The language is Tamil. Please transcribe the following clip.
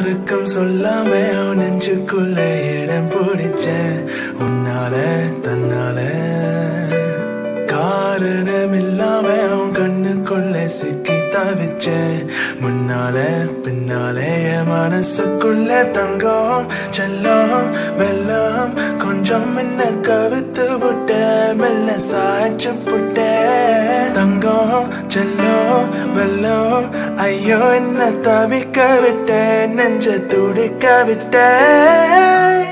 யாருக்கும் சொல்லாம உன் நெஞ்சுக்குள்ள இடம் பிடிச்சேன் உன்னால தன்னால காரணம் இல்லாம உன் கண்ணுக்குள்ள சிக்கி தவிச்சேன் முன்னால பின்னால என் மனசுக்குள்ள தங்கம் செல்லம் வெள்ளம் கொஞ்சம் என்ன கவித்து விட்ட மெல்ல சாய்ச்சு புட்ட தங்கம் செல்லம் வெள்ளம் ஐயோ என்ன தவிக்க விட்ட நெஞ்ச துடிக்க விட்ட